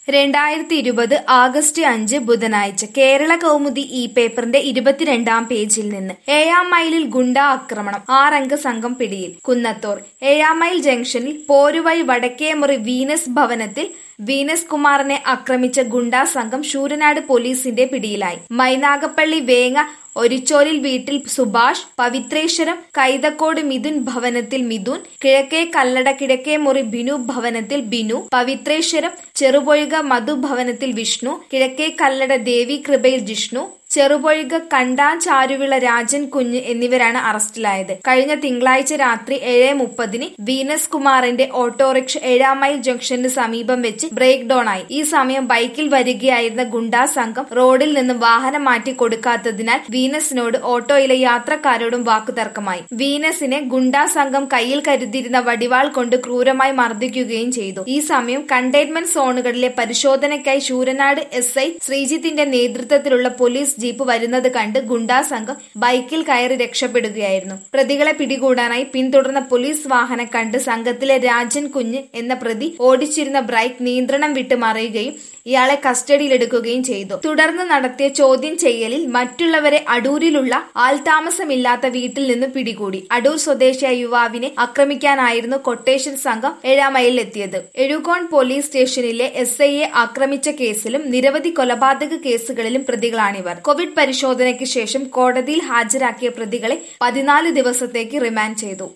രണ്ടായിരത്തി ഇരുപത് ആഗസ്റ്റ് അഞ്ച് ബുധനാഴ്ച കേരള കൗമുദി ഈ പേപ്പറിന്റെ ഇരുപത്തിരണ്ടാം പേജിൽ നിന്ന് ഏഴാം മൈലിൽ ഗുണ്ടാ ആക്രമണം ആറംഗ സംഘം പിടിയിൽ കുന്നത്തൂർ ഏഴാം മൈൽ ജംഗ്ഷനിൽ പോരുവഴി വടക്കേമുറി വീനസ് ഭവനത്തിൽ വീനസ് കുമാറിനെ ആക്രമിച്ച ഗുണ്ടാ സംഘം ശൂരനാട് പോലീസിന്റെ പിടിയിലായി മൈനാഗപ്പള്ളി വേങ്ങ ഒരിച്ചോലിൽ വീട്ടിൽ സുഭാഷ് പവിത്രേശ്വരം കൈതക്കോട് മിഥുൻ ഭവനത്തിൽ മിഥുൻ കിഴക്കേ കല്ലട കിഴക്കേ മുറി ബിനു ഭവനത്തിൽ ബിനു പവിത്രേശ്വരം ചെറുപൊഴുക മധു ഭവനത്തിൽ വിഷ്ണു കിഴക്കേ കല്ലട ദേവി കൃപയിൽ ജിഷ്ണു ചെറുപൊഴുക കണ്ടാൻ ചാരുവിള രാജൻ കുഞ്ഞ് എന്നിവരാണ് അറസ്റ്റിലായത് കഴിഞ്ഞ തിങ്കളാഴ്ച രാത്രി ഏഴ് മുപ്പതിന് വീനസ് കുമാറിന്റെ ഓട്ടോറിക്ഷ ഏഴാം മൈൽ ജംഗ്ഷന് സമീപം വെച്ച് ബ്രേക്ക് ഡൌൺ ആയി ഈ സമയം ബൈക്കിൽ വരികയായിരുന്ന ഗുണ്ടാ സംഘം റോഡിൽ നിന്ന് വാഹനം മാറ്റി കൊടുക്കാത്തതിനാൽ വീനസിനോട് ഓട്ടോയിലെ യാത്രക്കാരോടും വാക്കുതർക്കമായി വീനസിനെ ഗുണ്ടാ സംഘം കയ്യിൽ കരുതിയിരുന്ന വടിവാൾ കൊണ്ട് ക്രൂരമായി മർദ്ദിക്കുകയും ചെയ്തു ഈ സമയം കണ്ടെയ്ൻമെന്റ് സോണുകളിലെ പരിശോധനയ്ക്കായി ശൂരനാട് എസ് ഐ ശ്രീജിത്തിന്റെ നേതൃത്വത്തിലുള്ള പോലീസ് ജീപ്പ് വരുന്നത് കണ്ട് ഗുണ്ടാ സംഘം ബൈക്കിൽ കയറി രക്ഷപ്പെടുകയായിരുന്നു പ്രതികളെ പിടികൂടാനായി പിന്തുടർന്ന പോലീസ് വാഹനം കണ്ട് സംഘത്തിലെ രാജൻ കുഞ്ഞ് എന്ന പ്രതി ഓടിച്ചിരുന്ന ബൈക്ക് നിയന്ത്രണം വിട്ട് മറിയുകയും ഇയാളെ കസ്റ്റഡിയിലെടുക്കുകയും ചെയ്തു തുടർന്ന് നടത്തിയ ചോദ്യം ചെയ്യലിൽ മറ്റുള്ളവരെ അടൂരിലുള്ള ആൾതാമസമില്ലാത്ത വീട്ടിൽ നിന്ന് പിടികൂടി അടൂർ സ്വദേശിയായ യുവാവിനെ ആക്രമിക്കാനായിരുന്നു കൊട്ടേഷൻ സംഘം ഏഴാമയിലെത്തിയത് എഴുകോൺ പോലീസ് സ്റ്റേഷനിലെ എസ് ഐയെ ആക്രമിച്ച കേസിലും നിരവധി കൊലപാതക കേസുകളിലും പ്രതികളാണിവർ കോവിഡ് പരിശോധനയ്ക്ക് ശേഷം കോടതിയിൽ ഹാജരാക്കിയ പ്രതികളെ പതിനാല് ദിവസത്തേക്ക് റിമാൻഡ് ചെയ്തു